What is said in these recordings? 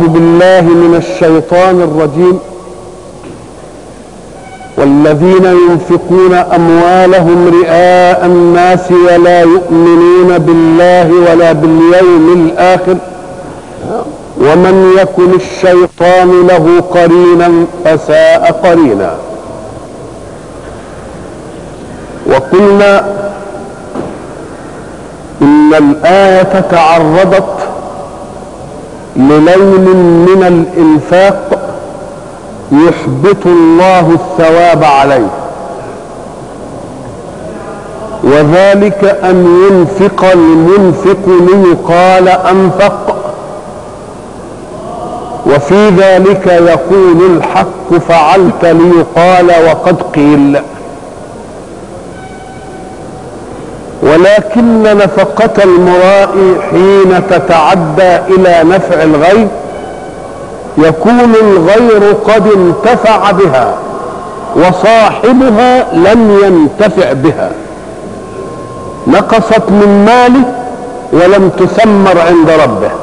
أعوذ بالله من الشيطان الرجيم والذين ينفقون أموالهم رئاء الناس ولا يؤمنون بالله ولا باليوم الآخر ومن يكن الشيطان له قرينا فساء قرينا وقلنا إن الآية تعرضت للون من الإنفاق يحبط الله الثواب عليه وذلك أن ينفق المنفق ليقال أنفق وفي ذلك يقول الحق فعلت ليقال وقد قيل ولكن نفقة المرائي حين تتعدى إلى نفع الغير يكون الغير قد انتفع بها وصاحبها لم ينتفع بها نقصت من ماله ولم تثمر عند ربه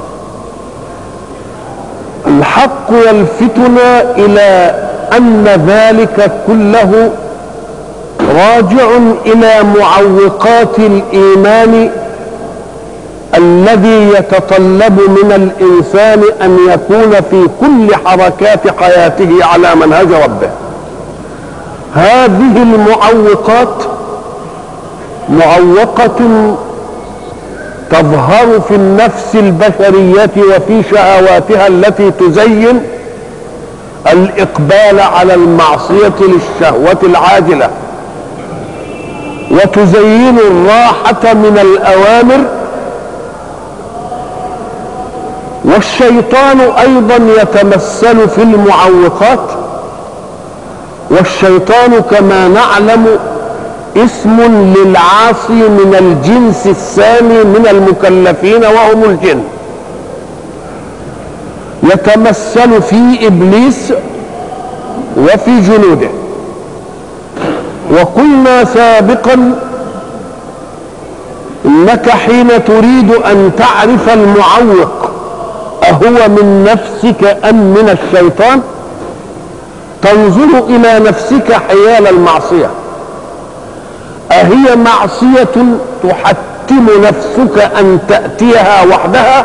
الحق يلفتنا الى ان ذلك كله راجع الى معوقات الايمان الذي يتطلب من الانسان ان يكون في كل حركات حياته على منهج ربه هذه المعوقات معوقه تظهر في النفس البشريه وفي شهواتها التي تزين الاقبال على المعصيه للشهوه العاجله وتزين الراحه من الاوامر والشيطان ايضا يتمثل في المعوقات والشيطان كما نعلم اسم للعاصي من الجنس الثاني من المكلفين وهم الجن يتمثل في ابليس وفي جنوده وقلنا سابقا انك حين تريد ان تعرف المعوق أهو من نفسك أم من الشيطان تنظر إلى نفسك حيال المعصية أهي معصية تحتم نفسك أن تأتيها وحدها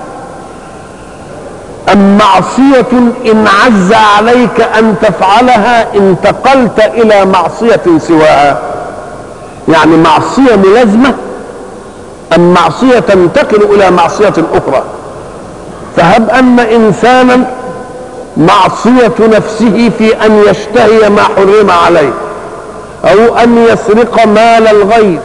أم معصية إن عز عليك أن تفعلها انتقلت إلى معصية سواها يعني معصية ملازمة أم معصية تنتقل إلى معصية أخرى فهب ان انسانا معصيه نفسه في ان يشتهي ما حرم عليه او ان يسرق مال الغير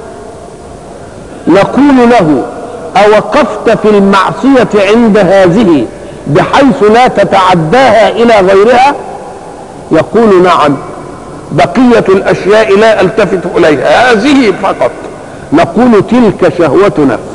نقول له اوقفت في المعصيه عند هذه بحيث لا تتعداها الى غيرها يقول نعم بقيه الاشياء لا التفت اليها هذه فقط نقول تلك شهوه نفس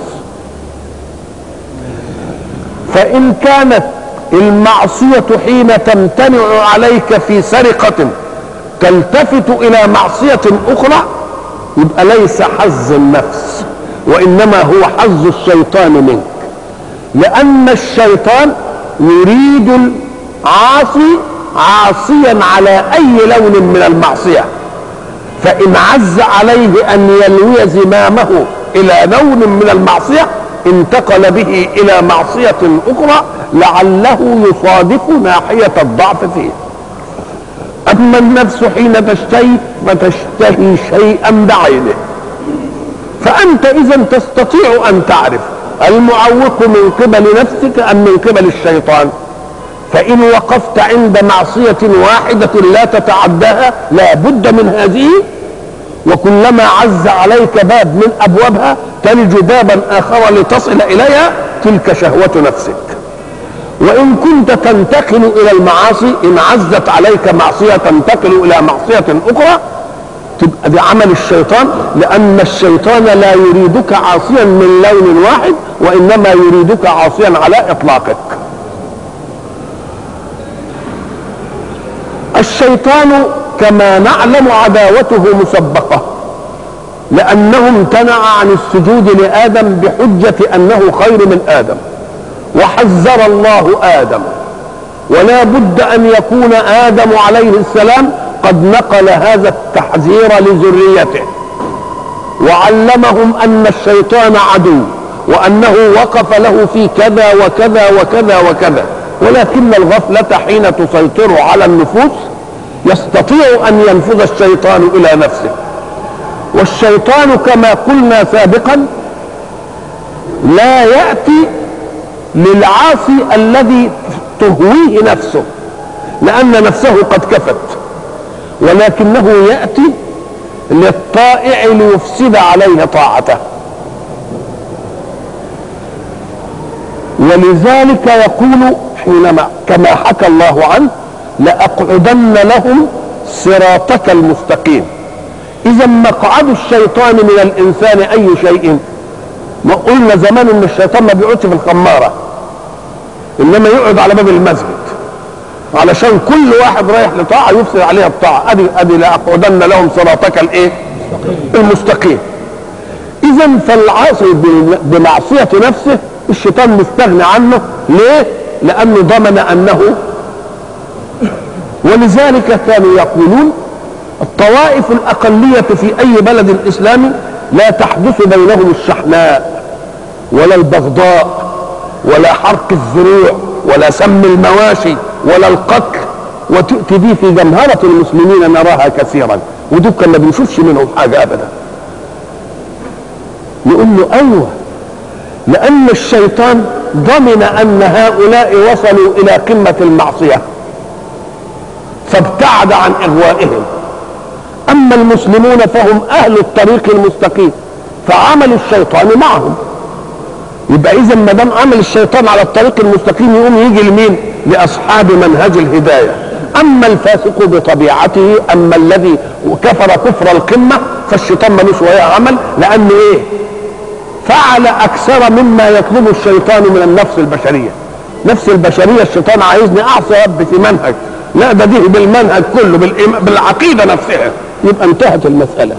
فإن كانت المعصية حين تمتنع عليك في سرقة تلتفت إلى معصية أخرى يبقى ليس حظ النفس وإنما هو حظ الشيطان منك لأن الشيطان يريد العاصي عاصيا على أي لون من المعصية فإن عز عليه أن يلوي زمامه إلى لون من المعصية انتقل به الى معصية اخرى لعله يصادف ناحية الضعف فيه اما النفس حين تشتهي فتشتهي شيئا بعينه فانت اذا تستطيع ان تعرف المعوق من قبل نفسك ام من قبل الشيطان فان وقفت عند معصية واحدة لا تتعداها لا بد من هذه وكلما عز عليك باب من ابوابها تلج بابا اخر لتصل اليها تلك شهوه نفسك وان كنت تنتقل الى المعاصي ان عزت عليك معصيه تنتقل الى معصيه اخرى تبقى دي عمل الشيطان لان الشيطان لا يريدك عاصيا من لون واحد وانما يريدك عاصيا على اطلاقك الشيطان كما نعلم عداوته مسبقه لانه امتنع عن السجود لادم بحجه انه خير من ادم وحذر الله آدم ولا بد أن يكون آدم عليه السلام قد نقل هذا التحذير لذريته وعلمهم أن الشيطان عدو وأنه وقف له في كذا وكذا وكذا وكذا ولكن الغفلة حين تسيطر على النفوس يستطيع أن ينفذ الشيطان إلى نفسه والشيطان كما قلنا سابقا لا يأتي للعاصي الذي تهويه نفسه لأن نفسه قد كفت ولكنه يأتي للطائع ليفسد عليه طاعته ولذلك يقول حينما كما حكى الله عنه لأقعدن لهم صراطك المستقيم إذا مقعد الشيطان من الإنسان أي شيء ما قلنا زمان إن الشيطان ما بيقعدش في الخمارة إنما يقعد على باب المسجد علشان كل واحد رايح لطاعة يفسد عليها الطاعة أدي أدي لأقعدن لهم صراطك الإيه؟ المستقيم إذا فالعاصي بمعصية نفسه الشيطان مستغني عنه ليه؟ لأنه ضمن أنه ولذلك كانوا يقولون الطوائف الأقلية في أي بلد إسلامي لا تحدث بينهم الشحناء ولا البغضاء ولا حرق الزروع ولا سم المواشي ولا القتل وتؤتي دي في جمهرة المسلمين نراها كثيرا ودول ما بنشوفش منهم حاجة أبدا نقول له أيوه لأن الشيطان ضمن أن هؤلاء وصلوا إلى قمة المعصية فابتعد عن إغوائهم أما المسلمون فهم أهل الطريق المستقيم فعمل الشيطان معهم يبقى إذا ما دام عمل الشيطان على الطريق المستقيم يقوم يجي لمين؟ لأصحاب منهج الهداية أما الفاسق بطبيعته أما الذي كفر كفر القمة فالشيطان ملوش وياه عمل لأنه إيه؟ فعل أكثر مما يطلبه الشيطان من النفس البشرية نفس البشرية الشيطان عايزني أعصي رب في منهج لا ده دي بالمنهج كله بالعقيدة نفسها يبقى انتهت المسألة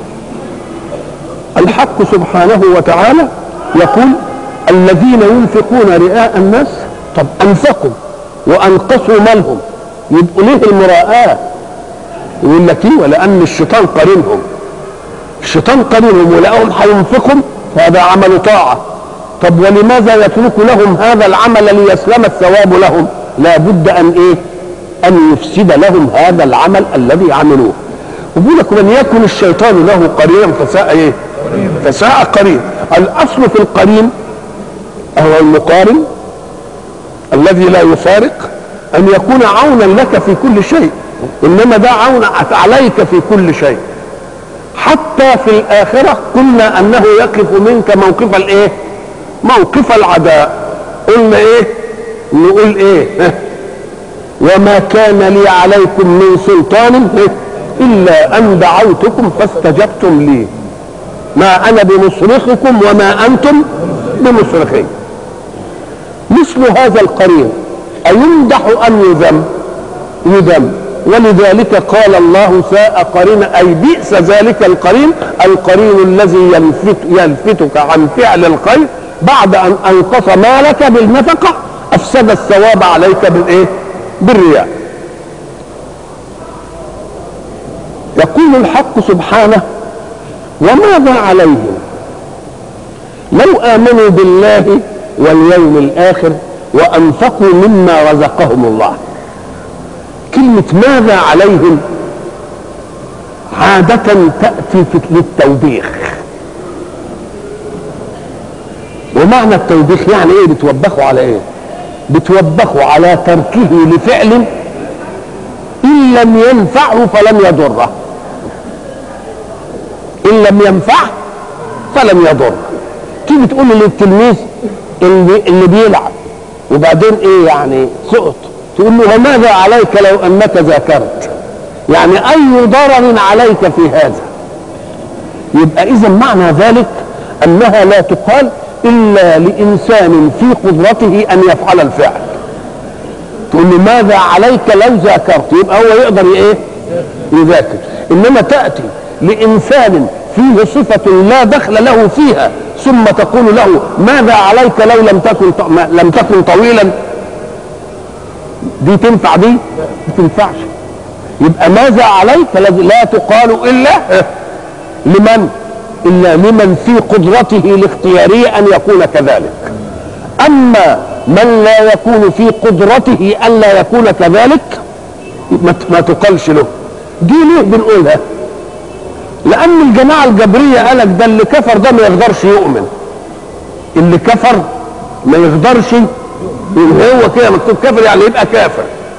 الحق سبحانه وتعالى يقول الذين ينفقون رئاء الناس طب أنفقوا وأنقصوا مالهم يبقوا ليه المراءة يقول لك ايه ولأن الشيطان قرينهم الشيطان قرينهم ولقاهم هينفقهم هذا عمل طاعة طب ولماذا يترك لهم هذا العمل ليسلم الثواب لهم لا بد أن إيه أن يفسد لهم هذا العمل الذي عملوه وبيقول لك من يكن الشيطان له قرينا فساء ايه فساء قرين الاصل في القرين هو المقارن الذي لا يفارق ان يكون عونا لك في كل شيء انما ده عون عليك في كل شيء حتى في الاخره قلنا انه يقف منك موقف الايه موقف العداء قلنا ايه نقول ايه وما كان لي عليكم من سلطان إلا أن دعوتكم فاستجبتم لي ما أنا بمصرخكم وما أنتم بمصرخي مثل هذا القرين أيمدح أم يذم يذم ولذلك قال الله ساء قرين أي بئس ذلك القرين القرين الذي يلفت يلفتك عن فعل الخير بعد أن أنقص مالك بالنفقة أفسد الثواب عليك بالإيه؟ بالرياء يقول الحق سبحانه وماذا عليهم لو امنوا بالله واليوم الاخر وانفقوا مما رزقهم الله كلمه ماذا عليهم عاده تاتي للتوبيخ ومعنى التوبيخ يعني ايه بتوبخوا على ايه بتوبخوا على تركه لفعل ان لم ينفعه فلم يضره ان لم ينفعه فلم يضره تيجي تقول للتلميذ اللي, اللي بيلعب وبعدين ايه يعني سقط تقول له وماذا عليك لو انك ذاكرت يعني اي ضرر عليك في هذا يبقى اذا معنى ذلك انها لا تقال الا لانسان في قدرته ان يفعل الفعل تقول له ماذا عليك لو ذاكرت يبقى هو يقدر ايه يذاكر انما تاتي لانسان فيه صفة لا دخل له فيها ثم تقول له ماذا عليك لو لم تكن لم تكن طويلا دي تنفع دي ما تنفعش يبقى ماذا عليك لا تقال الا لمن الا لمن في قدرته الاختياريه ان يكون كذلك اما من لا يكون في قدرته ان لا يكون كذلك ما تقالش له دي ليه بنقولها لان الجماعه الجبريه قالك ده اللي كفر ده ما يقدرش يؤمن اللي كفر ما يقدرش هو كده مكتوب كافر يعني يبقى كافر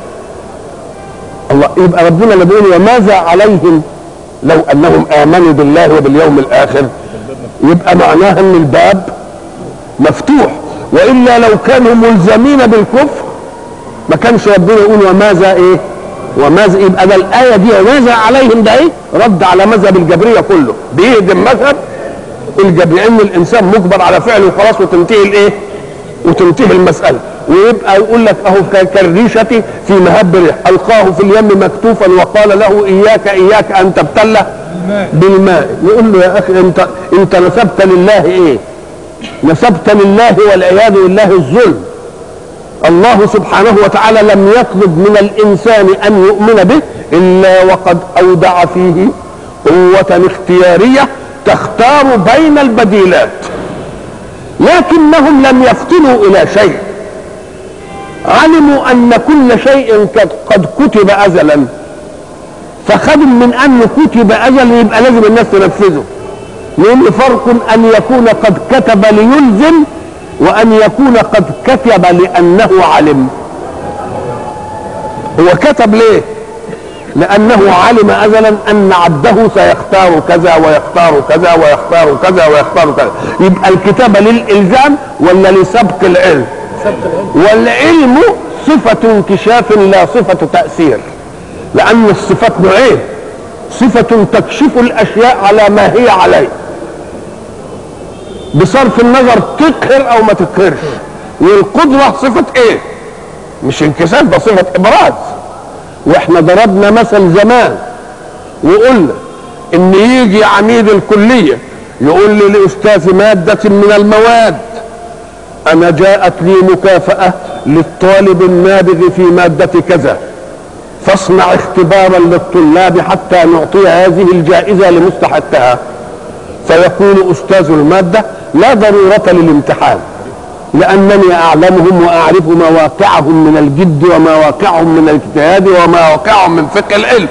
الله يبقى ربنا اللي بيقول وماذا عليهم لو انهم امنوا بالله وباليوم الاخر يبقى معناها ان الباب مفتوح والا لو كانوا ملزمين بالكفر ما كانش ربنا يقول وماذا ايه وماذا يبقى ده الايه دي وماذا عليهم ده ايه رد على مذهب الجبريه كله بيهدم مذهب الجبريه ان الانسان مجبر على فعله خلاص وتنتهي الايه وتنتهي المساله ويبقى يقول لك اهو كالريشه في مهب الريح القاه في اليم مكتوفا وقال له اياك اياك ان تبتله بالماء يقول له يا اخي انت انت نسبت لله ايه نسبت لله والعياذ بالله الظلم الله سبحانه وتعالى لم يطلب من الانسان ان يؤمن به الا وقد اودع فيه قوه اختياريه تختار بين البديلات لكنهم لم يفطنوا الى شيء علموا ان كل شيء قد كتب ازلا فخدوا من انه كتب اجل يبقى لازم الناس تنفذه لان فرق ان يكون قد كتب ليلزم وان يكون قد كتب لانه علم هو كتب ليه لانه علم ازلا ان عبده سيختار كذا ويختار كذا ويختار كذا ويختار كذا يبقى الكتابه للالزام ولا لسبق العلم والعلم صفة انكشاف لا صفة تأثير لأن الصفات نوعين صفة تكشف الأشياء على ما هي عليه بصرف النظر تقهر أو ما تقهرش والقدرة صفة إيه؟ مش انكشاف ده صفة إبراز واحنا ضربنا مثل زمان وقلنا ان يجي عميد الكلية يقول لي لأستاذ مادة من المواد أنا جاءت لي مكافأة للطالب النابغ في مادة كذا فاصنع اختبارا للطلاب حتى نعطي هذه الجائزة لمستحقها فيقول أستاذ المادة لا ضرورة للامتحان لأنني أعلمهم وأعرف مواقعهم من الجد ومواقعهم من الاجتهاد ومواقعهم من فقه العلم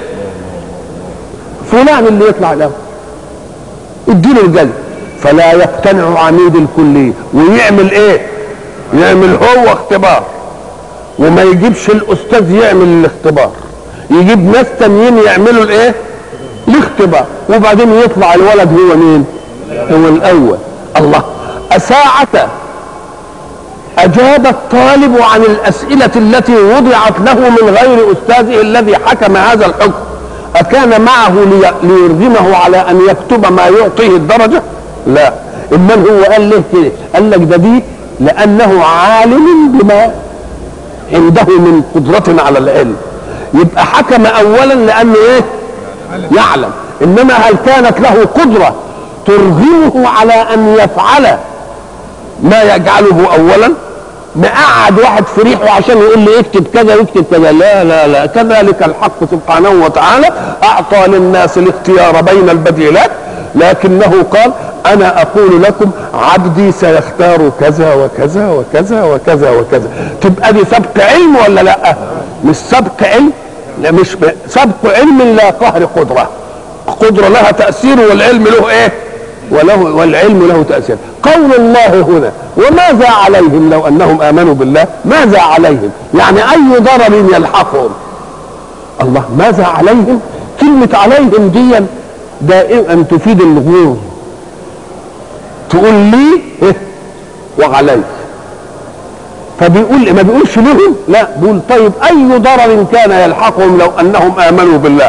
فلان اللي يطلع له اديله الجلد فلا يقتنع عميد الكلية ويعمل ايه يعمل هو اختبار وما يجيبش الاستاذ يعمل الاختبار يجيب ناس تانيين يعملوا الايه الاختبار وبعدين يطلع الولد هو مين هو الاول الله أساعة أجاب الطالب عن الأسئلة التي وضعت له من غير أستاذه الذي حكم هذا الحكم أكان معه ليرغمه على أن يكتب ما يعطيه الدرجة لا امال هو قال ليه كده قال لك ده دي لانه عالم بما عنده من قدرة على العلم يبقى حكم اولا لانه ايه يعلم انما هل كانت له قدرة ترغمه على ان يفعل ما يجعله اولا مقعد واحد في ريحه عشان يقول لي اكتب كذا واكتب كذا لا لا لا كذلك الحق سبحانه وتعالى اعطى للناس الاختيار بين البديلات لكنه قال انا اقول لكم عبدي سيختار كذا وكذا وكذا وكذا وكذا تبقى دي سبق علم ولا لا مش سبق علم لا مش سبق علم لا قهر قدره قدره لها تاثير والعلم له ايه وله والعلم له تاثير قول الله هنا وماذا عليهم لو انهم امنوا بالله ماذا عليهم يعني اي ضرر يلحقهم الله ماذا عليهم كلمه عليهم دي دائما تفيد الغرور تقول لي إيه وعليك فبيقول ما بيقولش لهم لا بيقول طيب اي ضرر كان يلحقهم لو انهم امنوا بالله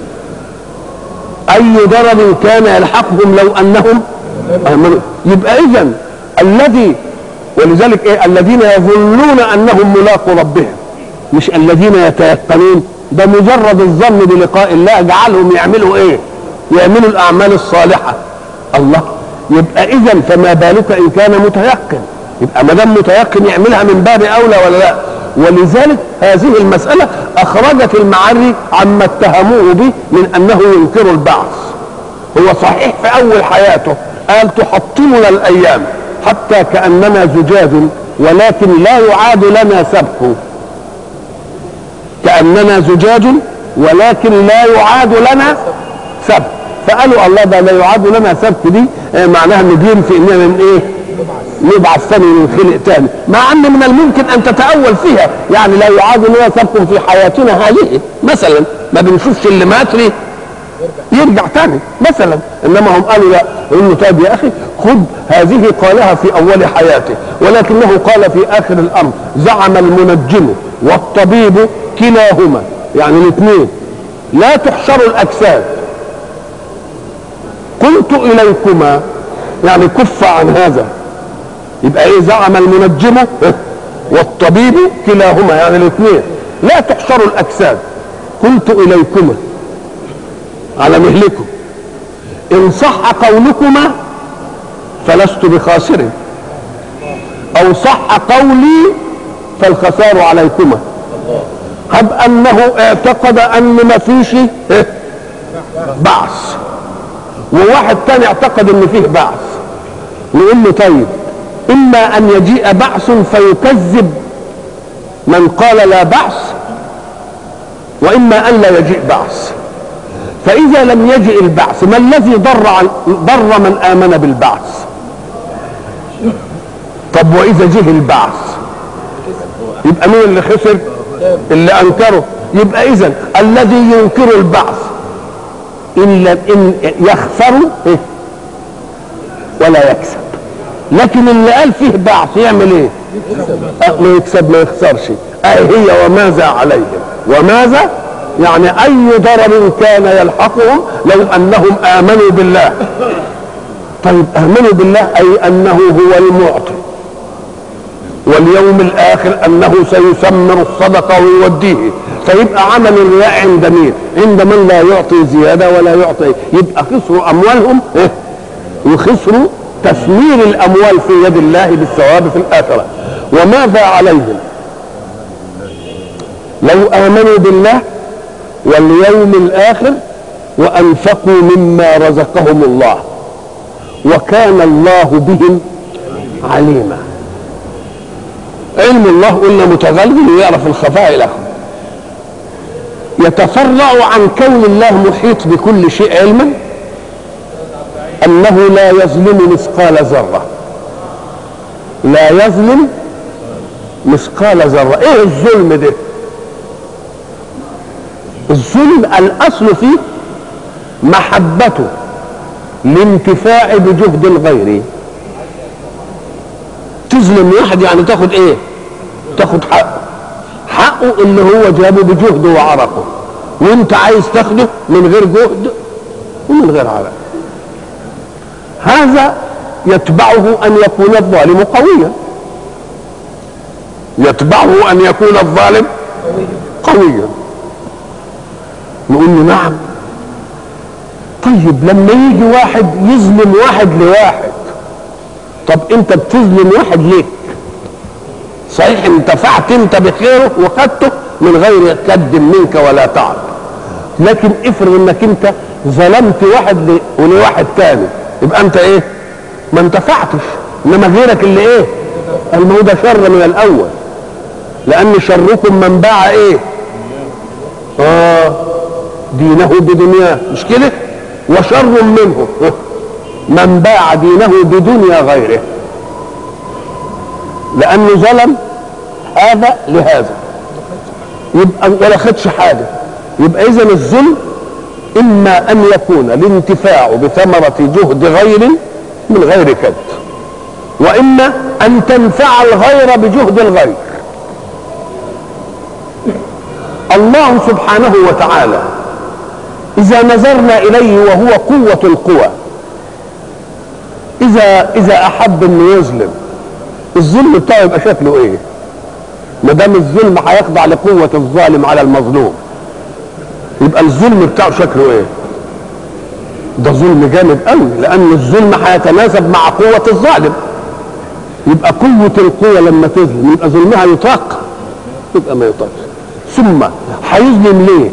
اي ضرر كان يلحقهم لو انهم امنوا يبقى اذا الذي ولذلك ايه الذين يظنون انهم ملاقوا ربهم مش الذين يتيقنون ده مجرد الظن بلقاء الله جعلهم يعملوا ايه يعملوا الاعمال الصالحه الله يبقى اذا فما بالك ان كان متيقن يبقى ما دام متيقن يعملها من باب اولى ولا لا ولذلك هذه المساله اخرجت المعري عما اتهموه به من انه ينكر البعث هو صحيح في اول حياته قال تحطمنا الايام حتى كاننا زجاج ولكن لا يعاد لنا سبك كاننا زجاج ولكن لا يعاد لنا سبك فقالوا الله ده لا يعاد لنا سبك دي آه، معناها ان بينفي اننا من ايه نبعث ثاني من خلق ثاني مع ان من الممكن ان تتاول فيها يعني لا يعاد لنا سبك في حياتنا هذه مثلا ما بنشوفش اللي مات ليه يرجع تاني مثلا انما هم قالوا لا انه طيب يا اخي خذ هذه قالها في اول حياته ولكنه قال في اخر الامر زعم المنجم والطبيب كلاهما يعني الاثنين لا تحشر الاجساد قلت اليكما يعني كف عن هذا يبقى ايه زعم المنجم والطبيب كلاهما يعني الاثنين لا تحشر الاجساد قلت اليكما على مهلكم ان صح قولكما فلست بخاسر او صح قولي فالخسار عليكما هب انه اعتقد ان ما فيش إيه؟ بعث وواحد تاني اعتقد ان فيه بعث نقول له طيب اما ان يجيء بعث فيكذب من قال لا بعث واما ان لا يجيء بعث فإذا لم يجئ البعث ما الذي ضر عن ضر من آمن بالبعث طب وإذا جه البعث يبقى مين اللي خسر اللي أنكره يبقى إذا الذي ينكر البعث إن لم إن يخسر إيه؟ ولا يكسب لكن اللي قال فيه بعث يعمل ايه أه ما يكسب ما يخسرش أي هي وماذا عليهم وماذا يعني اي ضرر كان يلحقهم لو انهم امنوا بالله طيب امنوا بالله اي انه هو المعطي واليوم الاخر انه سيسمر الصدقه ويوديه فيبقى عمل الرياء عند مين عند من لا يعطي زياده ولا يعطي يبقى خسروا اموالهم إيه؟ وخسروا تثمير الاموال في يد الله بالثواب في الاخره وماذا عليهم لو امنوا بالله واليوم الاخر وانفقوا مما رزقهم الله وكان الله بهم عليما علم الله قلنا متغلغل ويعرف الخفاء له يتفرع عن كون الله محيط بكل شيء علما انه لا يظلم مثقال ذره لا يظلم مثقال ذره ايه الظلم ده الظلم الاصل فيه محبته الانتفاع بجهد الغير تظلم واحد يعني تاخد ايه تاخد حقه حقه اللي هو جابه بجهده وعرقه وانت عايز تاخده من غير جهد ومن غير عرق هذا يتبعه ان يكون الظالم قويا يتبعه ان يكون الظالم قويا نقول له نعم طيب لما يجي واحد يظلم واحد لواحد طب انت بتظلم واحد ليه صحيح انتفعت انت بخيره وخدته من غير كد منك ولا تعب لكن افرض انك انت ظلمت واحد ل... ولواحد تاني يبقى انت ايه ما انتفعتش انما غيرك اللي ايه الموضوع ده شر من الاول لان شركم من باع ايه اه دينه بدنياه مش كده وشر منه من باع دينه بدنيا غيره لانه ظلم هذا لهذا يبقى ولا خدش حاجه يبقى اذا الظلم اما ان يكون الانتفاع بثمره جهد غير من غير كد واما ان تنفع الغير بجهد الغير الله سبحانه وتعالى اذا نظرنا اليه وهو قوه القوى اذا اذا احب انه يظلم الظلم بتاعه يبقى شكله ايه ما دام الظلم هيخضع لقوه الظالم على المظلوم يبقى الظلم بتاعه شكله ايه ده ظلم جامد قوي لان الظلم هيتناسب مع قوه الظالم يبقى قوه القوه لما تظلم يبقى ظلمها يطاق يبقى ما يطاقش ثم هيظلم ليه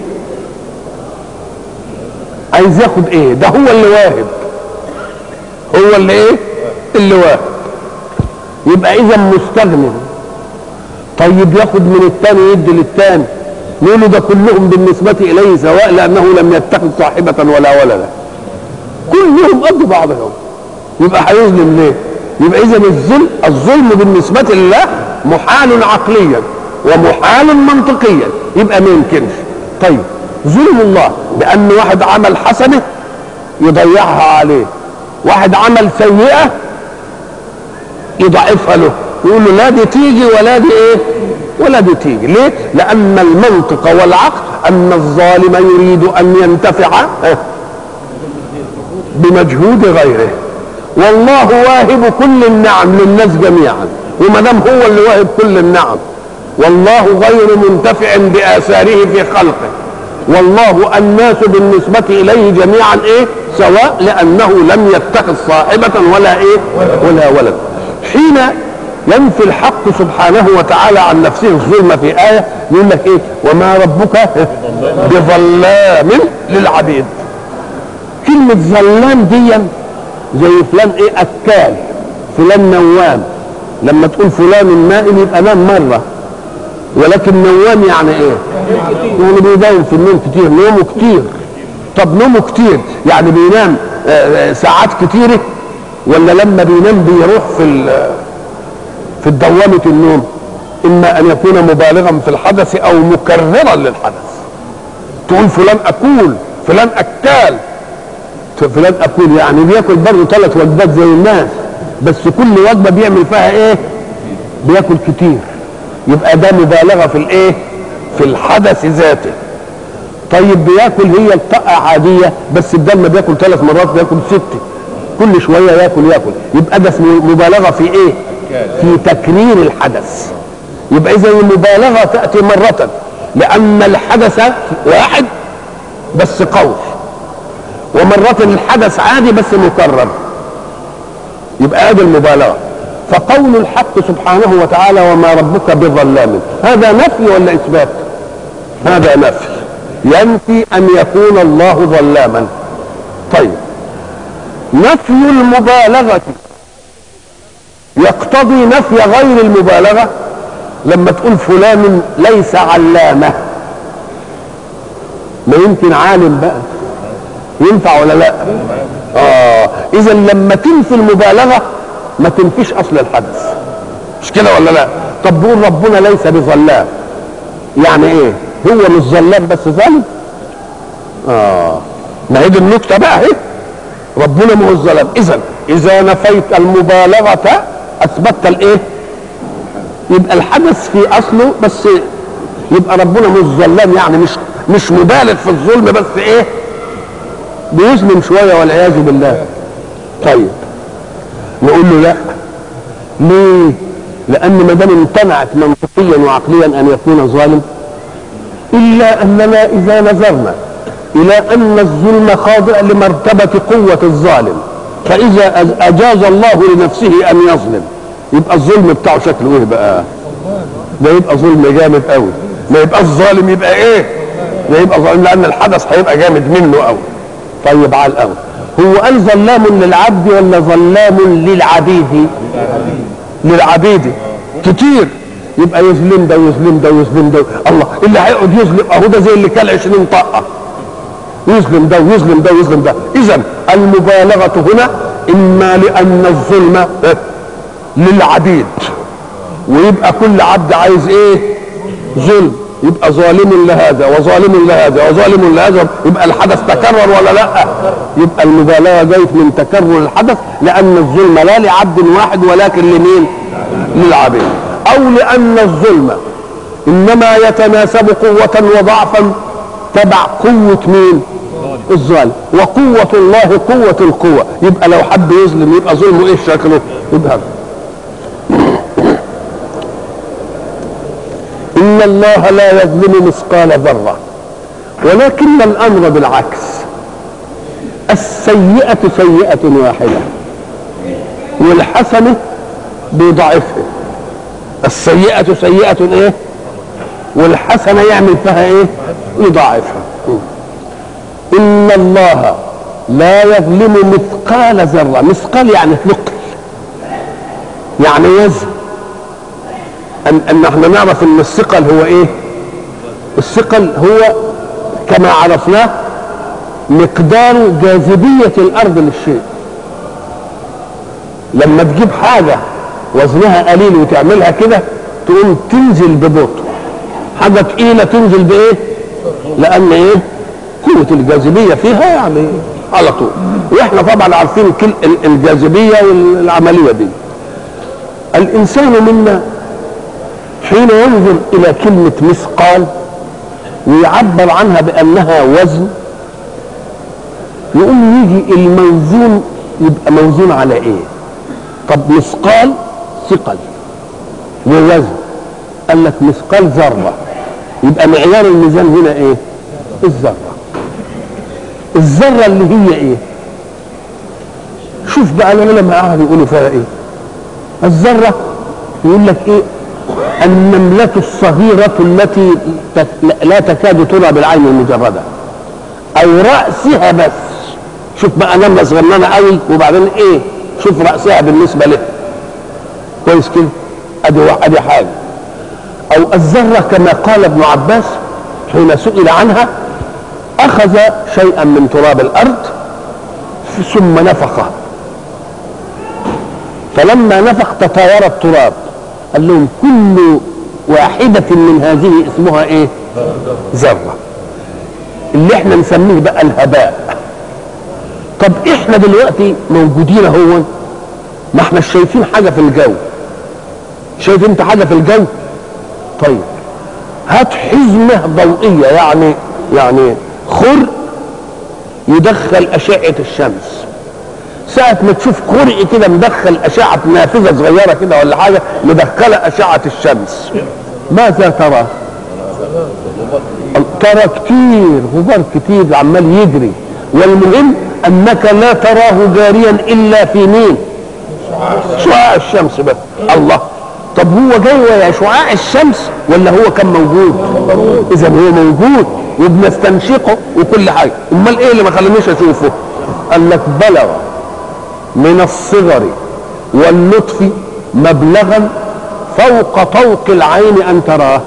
عايز ياخد ايه ده هو اللي واهب هو اللي ايه اللي واهب يبقى اذا مستغني طيب ياخد من الثاني يدي للثاني نقول له ده كلهم بالنسبة إليه سواء لأنه لم يتخذ صاحبة ولا ولدا كلهم قد بعضهم يبقى هيظلم ليه؟ يبقى إذا الظلم الظلم بالنسبة لله محال عقليا ومحال منطقيا يبقى ما يمكنش طيب ظلم الله بأن واحد عمل حسنة يضيعها عليه واحد عمل سيئة يضعفها له يقول له لا دي تيجي ولا دي ايه ولا دي تيجي ليه لان المنطق والعقل ان الظالم يريد ان ينتفع بمجهود غيره والله واهب كل النعم للناس جميعا وما دام هو اللي واهب كل النعم والله غير منتفع باثاره في خلقه والله الناس بالنسبة إليه جميعا إيه سواء لأنه لم يتخذ صاحبة ولا إيه ولا ولد حين ينفي الحق سبحانه وتعالى عن نفسه الظلم في آية يقول لك إيه وما ربك بظلام للعبيد كلمة ظلام دي زي فلان إيه أكال فلان نوام لما تقول فلان نائم يبقى نام مرة ولكن نوام يعني ايه يعني بيداوم في النوم كتير نومه كتير طب نومه كتير يعني بينام ساعات كتيرة ولا لما بينام بيروح في في دوامة النوم إما أن يكون مبالغا في الحدث أو مكررا للحدث تقول فلان أكول فلان أكال فلان أكول يعني بياكل برضه ثلاث وجبات زي الناس بس كل وجبة بيعمل فيها إيه؟ بياكل كتير يبقى ده مبالغه في الايه في الحدث ذاته طيب بياكل هي الطاقه عاديه بس الدم بياكل ثلاث مرات بياكل ست كل شويه ياكل ياكل يبقى ده اسمه مبالغه في ايه في تكرير الحدث يبقى اذا المبالغه تاتي مره لان الحدث واحد بس قول ومرة الحدث عادي بس مكرر يبقى ادي المبالغه فقول الحق سبحانه وتعالى وما ربك بظلام هذا نفي ولا اثبات هذا نفي ينفي ان يكون الله ظلاما طيب نفي المبالغه يقتضي نفي غير المبالغه لما تقول فلان ليس علامه ما يمكن عالم بقى ينفع ولا لا اه اذا لما تنفي المبالغه ما تنفيش اصل الحدث مش كده ولا لا طب بيقول ربنا ليس بظلام يعني ايه هو مش ظلام بس ظالم اه ما هي دي النكته بقى اهي ربنا ما هو الظلام اذا اذا نفيت المبالغه اثبتت الايه يبقى الحدث في اصله بس يبقى ربنا مش ظلام يعني مش مش مبالغ في الظلم بس ايه بيظلم شويه والعياذ بالله طيب نقول له لا ليه لان ما دام امتنعت منطقيا وعقليا ان يكون ظالم الا اننا اذا نظرنا الى ان الظلم خاضع لمرتبه قوه الظالم فاذا اجاز الله لنفسه ان يظلم يبقى الظلم بتاعه شكله ايه بقى ده يبقى ظلم جامد قوي ما يبقى الظالم يبقى ايه ده يبقى ظالم لان الحدث هيبقى جامد منه قوي طيب على الاول هو قال ظلام للعبد ولا ظلام للعبيد للعبيد كتير يبقى يظلم ده ويظلم ده ويظلم ده الله اللي هيقعد يظلم اهو ده زي اللي كان 20 طاقه يظلم ده ويظلم ده ويظلم ده اذا المبالغه هنا اما لان الظلم للعبيد ويبقى كل عبد عايز ايه ظلم يبقى ظالم لهذا وظالم لهذا وظالم لهذا يبقى الحدث تكرر ولا لا يبقى المبالغه جايه من تكرر الحدث لان الظلم لا لعبد واحد ولكن لمين للعبيد او لان الظلم انما يتناسب قوه وضعفا تبع قوه مين الظالم وقوة الله قوة القوة يبقى لو حد يظلم يبقى ظلمه ايه شكله يبقى ان الله لا يظلم مثقال ذره ولكن الامر بالعكس السيئة سيئة واحدة والحسنة بيضاعفها السيئة سيئة ايه والحسنة يعمل فيها ايه يضاعفها إن الله لا يظلم مثقال ذرة مثقال يعني ثقل يعني وزن أن, أن احنا نعرف أن الثقل هو إيه الثقل هو كما عرفناه مقدار جاذبية الأرض للشيء لما تجيب حاجة وزنها قليل وتعملها كده تقوم تنزل ببطء حاجة تقيلة تنزل بإيه لأن إيه قوة الجاذبية فيها يعني على طول واحنا طبعا عارفين كل الجاذبية والعملية دي الإنسان منا حين ينظر إلى كلمة مثقال ويعبر عنها بأنها وزن يقوم يجي الموزون يبقى موزون على ايه طب مثقال ثقل ووزن قال لك مثقال ذرة يبقى معيار الميزان هنا ايه الذرة الذرة اللي هي ايه شوف بقى انا لما قعدوا يقولوا فيها ايه الذرة يقول لك ايه النملة الصغيرة التي لا تكاد ترى بالعين المجردة او رأسها بس شوف بقى نملة صغننة قوي وبعدين ايه شوف رأسها بالنسبة له كويس كده ادي ادي حاجة او الذرة كما قال ابن عباس حين سئل عنها اخذ شيئا من تراب الارض ثم نفخه فلما نفخ تطاير التراب قال لهم كل واحدة من هذه اسمها ايه ذرة اللي احنا نسميه بقى الهباء طب احنا دلوقتي موجودين اهو ما احنا شايفين حاجة في الجو شايف انت حاجة في الجو طيب هات حزمة ضوئية يعني يعني خر يدخل أشعة الشمس ساعة ما تشوف خرق كده مدخل أشعة نافذة صغيرة كده ولا حاجة مدخلة أشعة الشمس ماذا ترى؟ ترى كتير غبار كتير عمال يجري والمهم أنك لا تراه جاريا إلا في مين؟ شعاع الشمس بس الله طب هو جاي ويا شعاع الشمس ولا هو كان موجود؟ إذا هو موجود وبنستنشقه وكل حاجة أمال إيه اللي ما خلانيش أشوفه؟ قال لك بلغ من الصغر واللطف مبلغا فوق طوق العين ان تراه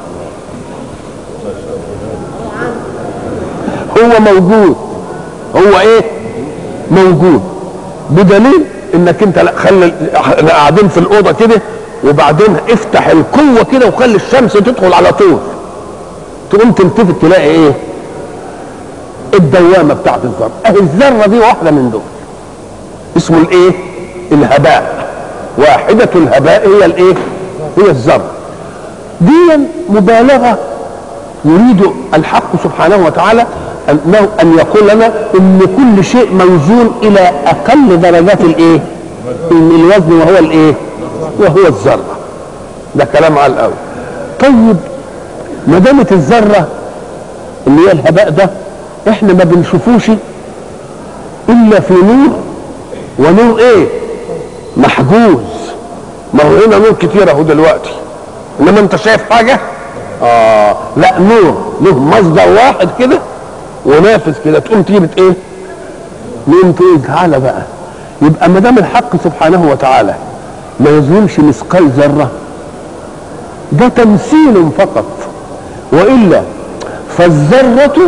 هو موجود هو ايه موجود بدليل انك انت لا خلي احنا قاعدين في الاوضه كده وبعدين افتح القوه كده وخلي الشمس تدخل على طول تقوم تلتفت تلاقي ايه الدوامه بتاعت الذره اهي الذره دي واحده من دول اسمه الايه الهباء واحدة الهباء هي الايه هي الذرة دي مبالغة يريد الحق سبحانه وتعالى انه ان يقول لنا ان كل شيء موزون الى اقل درجات الايه ان الوزن وهو الايه وهو الذرة ده كلام على الاول طيب ما دامت الذرة اللي هي الهباء ده احنا ما بنشوفوش الا في نور ونور ايه محجوز ما هو هنا نور كتير اهو دلوقتي انما انت شايف حاجه اه لا نور له مصدر واحد كده ونافذ كده تقوم تجيب ايه نقوم تقول تعالى بقى يبقى ما دام الحق سبحانه وتعالى ما يظلمش مثقال ذره ده تمثيل فقط والا فالذره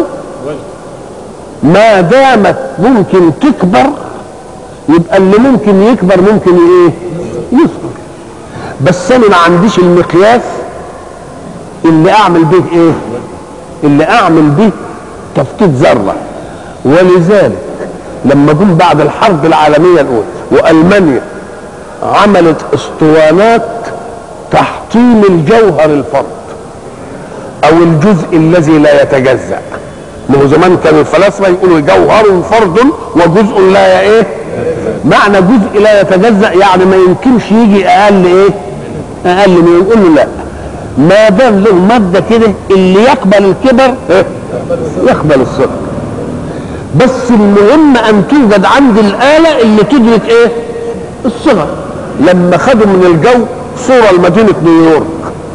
ما دامت ممكن تكبر يبقى اللي ممكن يكبر ممكن ايه يصغر بس انا ما عنديش المقياس اللي اعمل به ايه اللي اعمل به تفتيت ذره ولذلك لما جم بعد الحرب العالميه الاولى والمانيا عملت اسطوانات تحطيم الجوهر الفرد او الجزء الذي لا يتجزأ ما هو زمان كانوا الفلاسفه يقولوا جوهر فرد وجزء لا ايه معنى جزء لا يتجزأ يعني ما يمكنش يجي اقل ايه اقل من يقول له لا ما دام له ماده كده اللي يقبل الكبر إيه؟ يقبل الصغر بس المهم ان توجد عند الاله اللي تدرك ايه الصغر لما خدوا من الجو صوره لمدينه نيويورك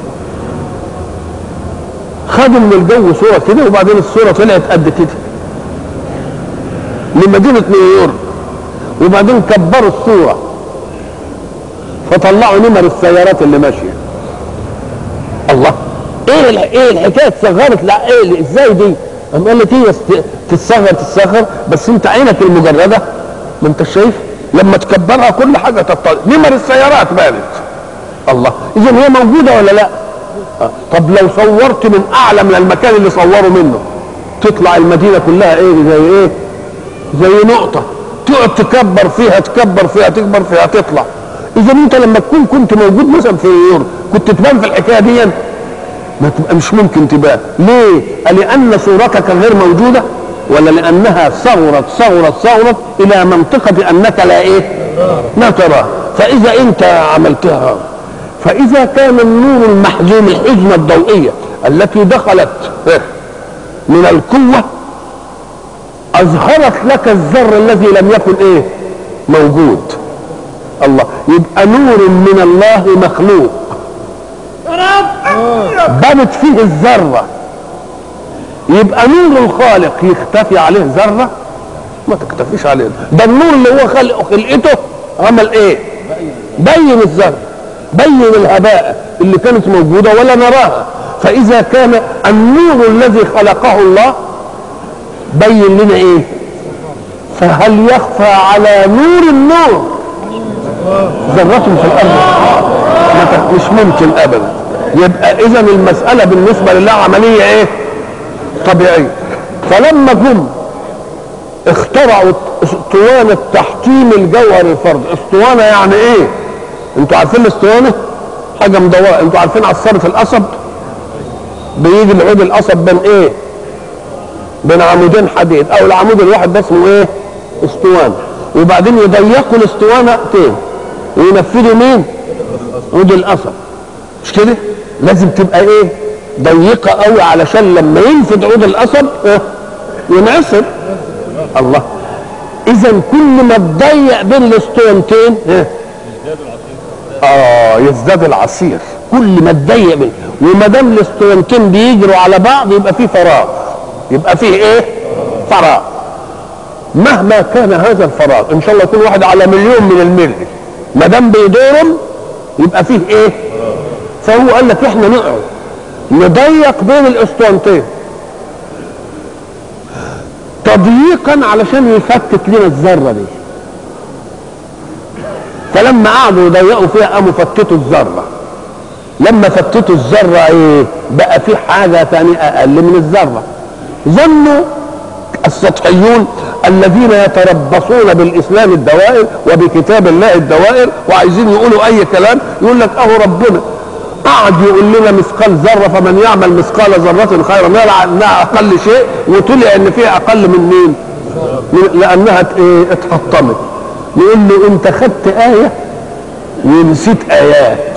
خدوا من الجو صوره كده وبعدين الصوره طلعت قد كده لمدينه نيويورك وبعدين كبروا الصوره فطلعوا نمر السيارات اللي ماشيه الله ايه الح- ايه الحكايه اتصغرت لا ايه اللي- ازاي دي؟ قام قال لك هي است- تتصغر تتصغر بس انت عينك المجرده ما انت شايف لما تكبرها كل حاجه تطلع نمر السيارات بانت الله اذا هي موجوده ولا لا؟ آه. طب لو صورت من اعلى من المكان اللي صوروا منه تطلع المدينه كلها ايه زي ايه؟ زي نقطه تقعد تكبر فيها تكبر فيها تكبر فيها تطلع اذا انت لما تكون كنت موجود مثلا في نيويورك كنت تبان في الحكايه دي ما تبقى مش ممكن تبان ليه لان صورتك غير موجوده ولا لانها صغرت صغرت صغرت الى منطقه انك لا ايه لا تراه فاذا انت عملتها فاذا كان النور المحزوم الحزمه الضوئيه التي دخلت من القوه اظهرت لك الذر الذي لم يكن ايه موجود الله يبقى نور من الله مخلوق بنت فيه الذرة يبقى نور الخالق يختفي عليه ذرة ما تختفيش عليه ده النور اللي هو خلق خلقته عمل ايه بين الذرة بين الهباء اللي كانت موجودة ولا نراها فإذا كان النور الذي خلقه الله بين لنا ايه فهل يخفى على نور النور ذرة في الأرض ما ت- مش ممكن أبدا يبقى إذا المسألة بالنسبة لله عملية إيه؟ طبيعية فلما جم اخترعوا اسطوانة تحطيم الجوهر الفردي اسطوانة يعني إيه؟ أنتوا عارفين الاسطوانة؟ حاجة مدورة أنتوا عارفين عصارة القصب؟ بيجي العود القصب بين إيه؟ بين عمودين حديد أو العمود الواحد ده اسمه إيه؟ اسطوانة وبعدين يضيقوا الاسطوانتين وينفذوا مين؟ عود القصب مش كده؟ لازم تبقى ايه؟ ضيقة قوي علشان لما ينفذ عود القصب إيه؟ ينعصر الله إذا كل ما تضيق بين الاسطوانتين إيه؟ اه يزداد العصير كل ما تضيق بين وما دام الاسطوانتين بيجروا على بعض يبقى في فراغ يبقى فيه ايه؟ فراغ مهما كان هذا الفراغ ان شاء الله يكون واحد على مليون من الملي ما دام بيدورهم يبقى فيه ايه فهو قال لك احنا نقعد نضيق بين الاسطوانتين تضييقا علشان يفتت لنا الذره دي فلما قعدوا يضيقوا فيها قاموا فتتوا الذره لما فتتوا الذره ايه بقى في حاجه ثانيه اقل من الذره ظنوا السطحيون الذين يتربصون بالاسلام الدوائر وبكتاب الله الدوائر وعايزين يقولوا اي كلام يقول لك اهو ربنا قعد يقول لنا مثقال ذره فمن يعمل مثقال ذره خيرا يرى انها اقل شيء وطلع ان فيها اقل من مين؟ من- لانها ات- إيه؟ اتحطمت يقول له انت خدت ايه ونسيت ايات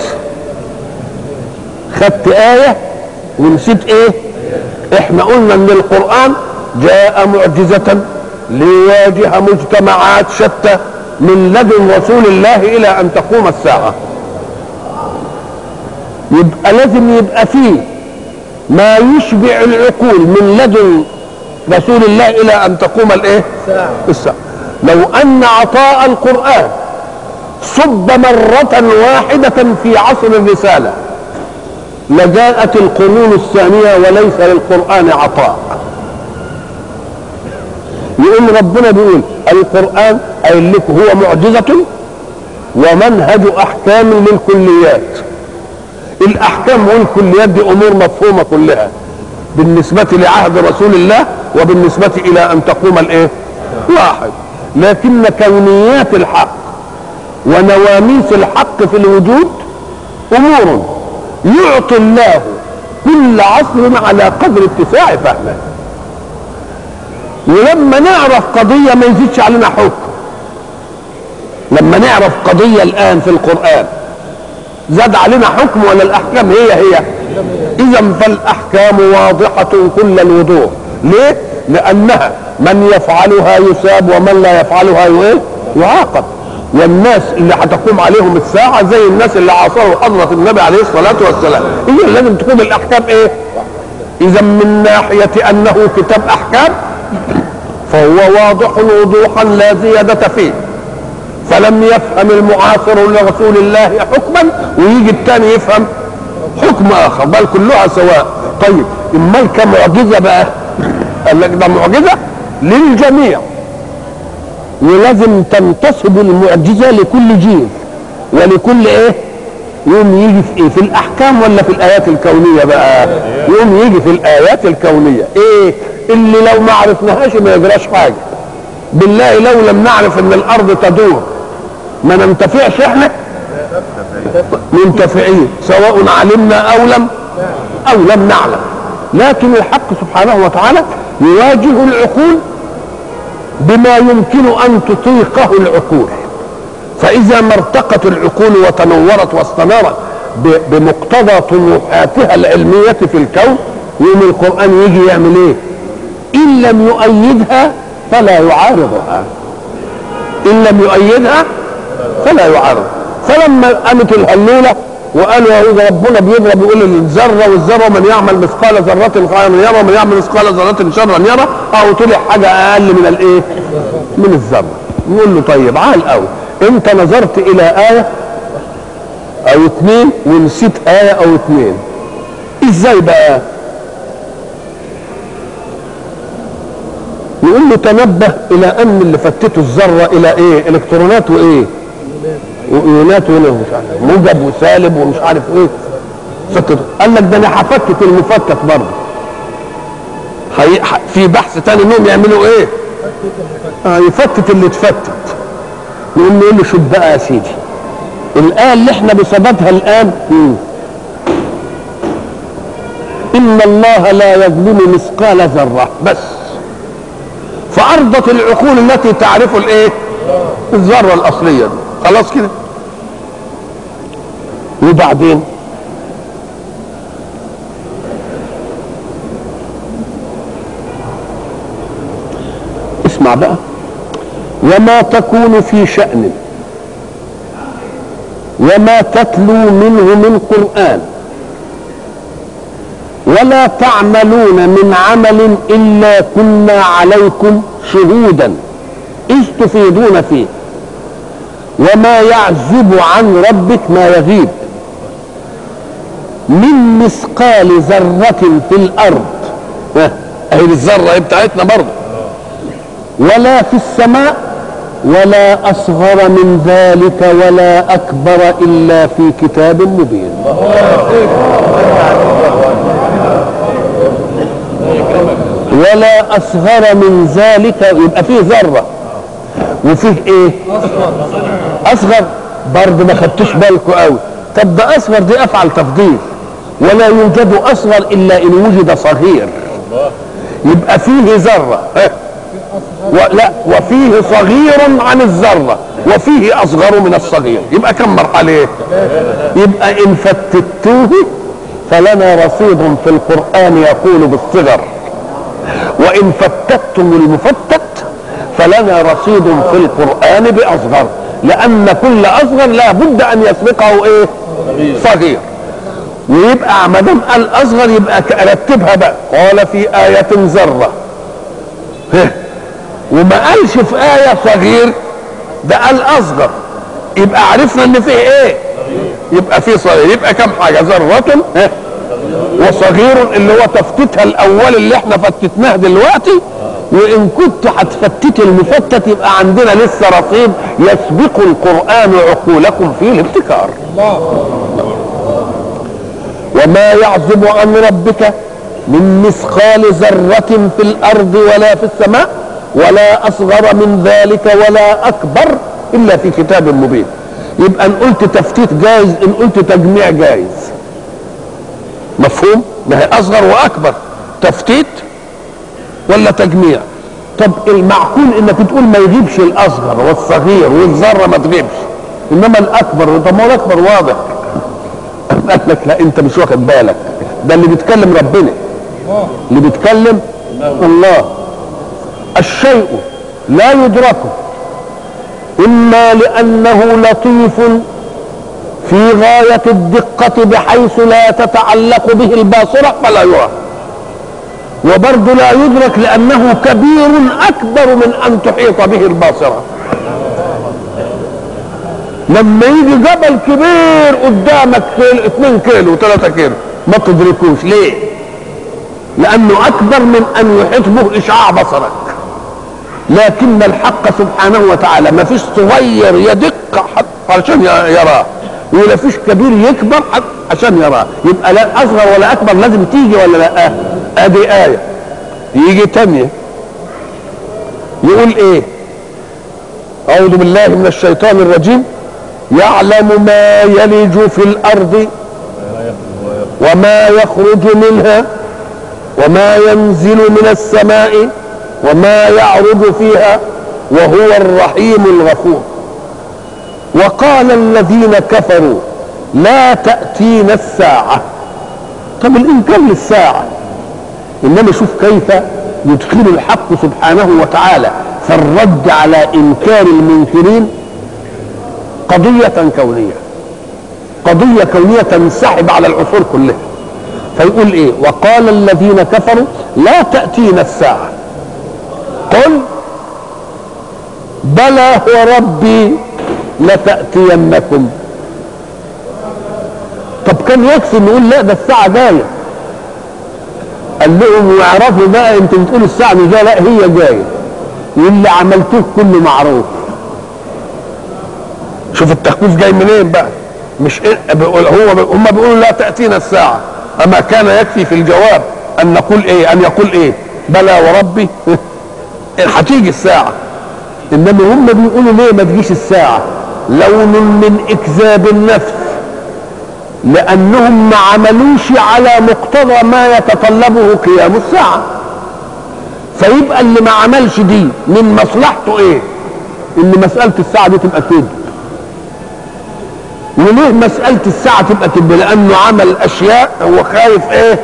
خدت ايه ونسيت ايه احنا قلنا ان القران جاء معجزه ليواجه مجتمعات شتى من لدن رسول الله الى ان تقوم الساعه يبقى لازم يبقى فيه ما يشبع العقول من لدن رسول الله الى ان تقوم الايه الساعه لو ان عطاء القران صب مرة واحدة في عصر الرسالة لجاءت القرون الثانية وليس للقرآن عطاء يقول ربنا بيقول القرآن قايل لك هو معجزة ومنهج أحكام للكليات الأحكام والكليات دي أمور مفهومة كلها بالنسبة لعهد رسول الله وبالنسبة إلى أن تقوم الإيه؟ واحد لكن كونيات الحق ونواميس الحق في الوجود امور يعطي الله كل عصر على قدر اتساع فهمه ولما نعرف قضيه ما يزيدش علينا حكم لما نعرف قضيه الان في القران زاد علينا حكم ولا الاحكام هي هي اذا فالاحكام واضحه كل الوضوح ليه لانها من يفعلها يثاب ومن لا يفعلها ايه يعاقب والناس اللي هتقوم عليهم الساعة زي الناس اللي عاصروا حضرة النبي عليه الصلاة والسلام هي لازم تكون الأحكام إيه؟ إذا من ناحية أنه كتاب أحكام فهو واضح وضوحا لا زيادة فيه فلم يفهم المعاصر لرسول الله حكما ويجي الثاني يفهم حكم آخر بل كلها سواء طيب امال كمعجزة بقى قال لك ده معجزة للجميع ولازم تنتسب المعجزة لكل جيل ولكل ايه يوم يجي في ايه في الاحكام ولا في الايات الكونية بقى يوم يجي في الايات الكونية ايه اللي لو ما عرفناهاش ما يجراش حاجة بالله لو لم نعرف ان الارض تدور ما ننتفعش احنا منتفعين سواء علمنا او لم او لم نعلم لكن الحق سبحانه وتعالى يواجه العقول بما يمكن ان تطيقه العقول فاذا ما ارتقت العقول وتنورت واستنارت بمقتضى طموحاتها العلميه في الكون يوم القران يجي يعمل ايه ان لم يؤيدها فلا يعارضها ان لم يؤيدها فلا يعارض فلما قامت الهلوله وقالوا يا ربنا بيضرب يقول الذره والذره من يعمل مثقال ذره خيرا يرى ومن يعمل مثقال ذره شرا يرى او طلع حاجه اقل من الايه؟ من الذره نقول له طيب عال قوي انت نظرت الى ايه او اثنين ونسيت ايه او اثنين ازاي بقى؟ نقول له تنبه الى ان اللي فتته الذره الى ايه؟ الكترونات وايه؟ ويونات ولا مش عارف موجب وسالب ومش عارف ايه فتت قال لك ده انا هفتت المفتت برضه حي... في بحث تاني انهم يعملوا ايه؟ آه يفتت اللي اتفتت نقوم نقول له شوف بقى يا سيدي الآية اللي احنا بصددها الآن مم. إن الله لا يظلم مثقال ذرة بس فأرضت العقول التي تعرف الإيه؟ الذرة الأصلية دي خلاص كده وبعدين اسمع بقى وما تكون في شأن وما تتلو منه من قرآن ولا تعملون من عمل إلا كنا عليكم شهودا إذ تفيدون فيه وما يعزب عن ربك ما يغيب من مثقال ذرة في الأرض أهي الذرة بتاعتنا برضه ولا في السماء ولا أصغر من ذلك ولا أكبر إلا في كتاب مبين ولا أصغر من ذلك يبقى فيه ذرة وفيه ايه اصغر برضه ما خدتوش بالكم قوي طب ده اصغر دي افعل تفضيل ولا يوجد اصغر الا ان وجد صغير يبقى فيه ذره لا وفيه صغير عن الذره وفيه اصغر من الصغير يبقى كم مرحله يبقى ان فتتوه فلنا رصيد في القران يقول بالصغر وان فتتم المفتت فلنا رصيد في القرآن بأصغر لأن كل أصغر لا بد أن يسبقه إيه صغير ويبقى ما دام قال أصغر يبقى رتبها بقى قال في آية ذرة وما قالش في آية صغير ده قال أصغر يبقى عرفنا إن فيه إيه يبقى فيه صغير يبقى كم حاجة ذرة وصغير اللي هو تفتيتها الأول اللي احنا فتتناه دلوقتي وان كنت هتفتت المفتت يبقى عندنا لسه رصيد يسبق القران عقولكم فيه الابتكار وما يعزب عن ربك من مثقال ذرة في الأرض ولا في السماء ولا أصغر من ذلك ولا أكبر إلا في كتاب مبين يبقى إن قلت تفتيت جايز إن قلت تجميع جايز مفهوم؟ ما هي أصغر وأكبر تفتيت ولا تجميع طب المعقول انك تقول ما يغيبش الاصغر والصغير والذره ما تغيبش انما الاكبر طب ما هو الاكبر واضح قال لك لا انت مش واخد بالك ده اللي بيتكلم ربنا اللي بيتكلم الله الشيء لا يدرك إما لأنه لطيف في غاية الدقة بحيث لا تتعلق به الباصرة فلا يرى وبرضه لا يدرك لأنه كبير أكبر من أن تحيط به الباصرة لما يجي جبل كبير قدامك كيلو 2 كيلو 3 كيلو ما تدركوش ليه؟ لأنه أكبر من أن يحيط به إشعاع بصرك لكن الحق سبحانه وتعالى ما فيش صغير يدق عشان يراه ولا فيش كبير يكبر عشان يراه يبقى لا اصغر ولا اكبر لازم تيجي ولا لا ادي ايه يجي تانية يقول ايه اعوذ بالله من الشيطان الرجيم يعلم ما يلج في الارض وما يخرج منها وما ينزل من السماء وما يعرج فيها وهو الرحيم الغفور وقال الذين كفروا لا تأتينا الساعة طب الإنكار للساعة إنما شوف كيف يدخل الحق سبحانه وتعالى في الرد على إنكار المنكرين قضية كونية قضية كونية تنسحب على العصور كلها فيقول ايه وقال الذين كفروا لا تأتينا الساعة قل بلى وربي لتأتينكم طب كان يكفي نقول لا ده الساعة جاية قال لهم واعرفوا بقى انتوا بتقولوا الساعة مش جاية لا هي جاية واللي عملتوه كله معروف شوف التخويف جاي منين بقى مش إيه هو هم بيقولوا لا تأتينا الساعة أما كان يكفي في الجواب أن نقول إيه أن يقول إيه بلى وربي هتيجي الساعة إنما هم بيقولوا ليه ما تجيش الساعة لون من إكذاب النفس لأنهم ما عملوش على مقتضى ما يتطلبه قيام الساعة فيبقى اللي ما عملش دي من مصلحته ايه ان مسألة الساعة دي تبقى كده وليه مسألة الساعة تبقى تبقى لأنه عمل أشياء هو خايف إيه؟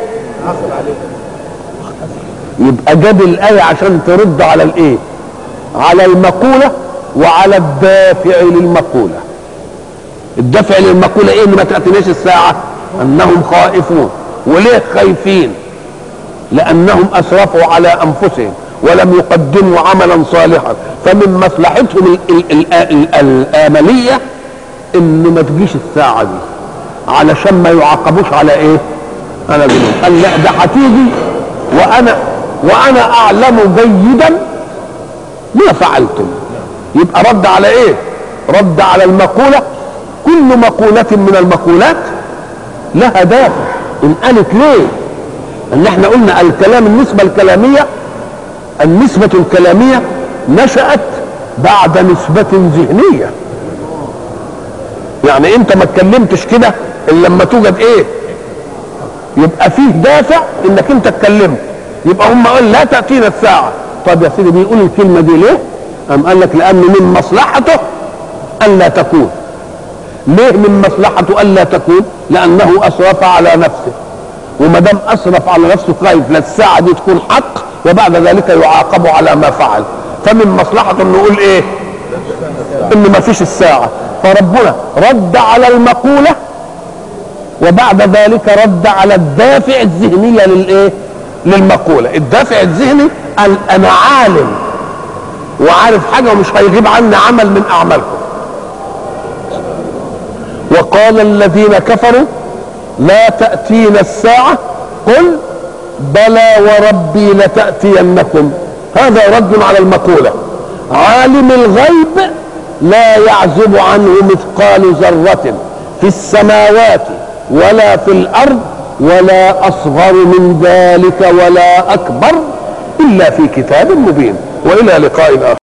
يبقى جاب الآية عشان ترد على الإيه؟ على المقولة وعلى الدافع للمقولة. الدافع للمقولة إيه؟ إن ما تأتيناش الساعة؟ أنهم خائفون. وليه خايفين؟ لأنهم أسرفوا على أنفسهم ولم يقدموا عملا صالحا فمن مصلحتهم الآملية ان ما تجيش الساعة دي علشان ما يعاقبوش على ايه انا ذنوب قال لا ده هتيجي وانا وانا اعلم جيدا ما فعلتم يبقى رد على ايه رد على المقولة كل مقولة من المقولات لها دافع ان قالت ليه ان احنا قلنا الكلام النسبة الكلامية النسبة الكلامية نشأت بعد نسبة ذهنية يعني انت ما اتكلمتش كده الا لما توجد ايه يبقى فيه دافع انك انت اتكلمت يبقى هم قال لا تاتينا الساعه طب يا سيدي بيقول الكلمه دي ليه قام قال لك لان من مصلحته الا تكون ليه من مصلحته الا تكون لانه اسرف على نفسه وما دام اسرف على نفسه خايف لا الساعه دي تكون حق وبعد ذلك يعاقب على ما فعل فمن مصلحته انه يقول ايه ان ما فيش الساعه فربنا رد على المقولة وبعد ذلك رد على الدافع الذهنية للايه للمقولة الدافع الذهني قال انا عالم وعارف حاجة ومش هيغيب عني عمل من اعمالكم وقال الذين كفروا لا تأتينا الساعة قل بلى وربي لتأتينكم هذا رد على المقولة عالم الغيب لا يعزب عنه مثقال ذرة في السماوات ولا في الأرض ولا أصغر من ذلك ولا أكبر إلا في كتاب مبين وإلى لقاء آخر